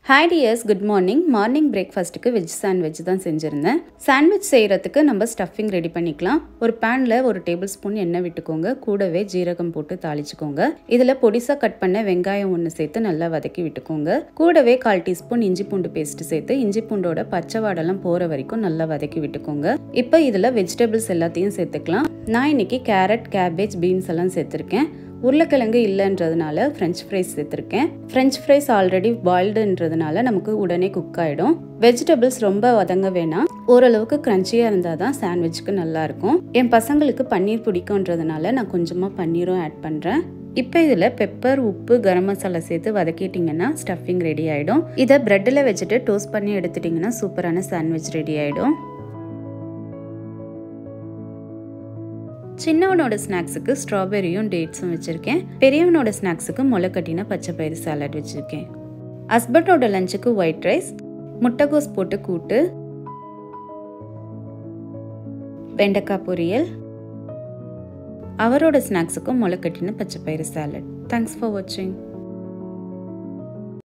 hi dears good morning morning பிரேக்ஃபாஸ்ட்டுக்கு veg sandwich தான் செஞ்சுருந்தேன் சாண்ட்விச் செய்கிறதுக்கு நம்ம ஸ்டஃபிங் ரெடி பண்ணிக்கலாம் ஒரு பேனில் ஒரு டேபிள் ஸ்பூன் எண்ணெய் விட்டுக்கோங்க கூடவே ஜீரகம் போட்டு தாளிச்சுக்கோங்க இதில் பொடிசாக கட் பண்ண வெங்காயம் ஒன்று சேர்த்து நல்லா வதக்கி விட்டுக்கோங்க கூடவே கால் டீஸ்பூன் இஞ்சி பூண்டு பேஸ்ட் சேர்த்து இஞ்சி பூண்டோட பச்சை வாடெல்லாம் போகிற வரைக்கும் நல்லா வதக்கி விட்டுக்கோங்க இப்போ இதில் வெஜிடபிள்ஸ் எல்லாத்தையும் சேர்த்துக்கலாம் நான் இன்னைக்கு கேரட் கேபேஜ் பீன்ஸ் எல்லாம் சேர்த்துருக்கேன் உருளைக்கிழங்கு இல்லைன்றதுனால ஃப்ரெஞ்ச் ஃப்ரைஸ் சேர்த்துருக்கேன் ஃப்ரெஞ்ச் ஃப்ரைஸ் ஆல்ரெடி பாயில்டுன்றதுனால நமக்கு உடனே குக் ஆகிடும் வெஜிடபிள்ஸ் ரொம்ப வதங்க வேணாம் ஓரளவுக்கு க்ரன்ச்சியாக இருந்தால் தான் சாண்ட்விச்சுக்கு நல்லாயிருக்கும் என் பசங்களுக்கு பன்னீர் பிடிக்குன்றதுனால நான் கொஞ்சமாக பன்னீரும் ஆட் பண்ணுறேன் இப்போ இதில் பெப்பர் உப்பு கரம் மசாலா சேர்த்து வதக்கிட்டிங்கன்னா ஸ்டஃபிங் ரெடி ஆகிடும் இதை ப்ரெட்டில் வச்சுட்டு டோஸ்ட் பண்ணி எடுத்துட்டிங்கன்னா சூப்பரான சாண்ட்விச் ரெடி ஆகிடும் சின்னவனோட ஸ்நாக்ஸுக்கு ஸ்ட்ராபெரியும் டேட்ஸும் வச்சுருக்கேன் பெரியவனோட ஸ்நாக்ஸுக்கு முளைக்கட்டின பச்சை பயிறு சாலட் வச்சுருக்கேன் ஹஸ்பண்டோட லஞ்சுக்கு ஒயிட் ரைஸ் முட்டைகோஸ் போட்டு கூட்டு வெண்டைக்காய் பொரியல் அவரோட ஸ்நாக்ஸுக்கும் முளைக்கட்டின பச்சை பயிறு சாலட் தேங்க்ஸ் ஃபார் வாட்சிங்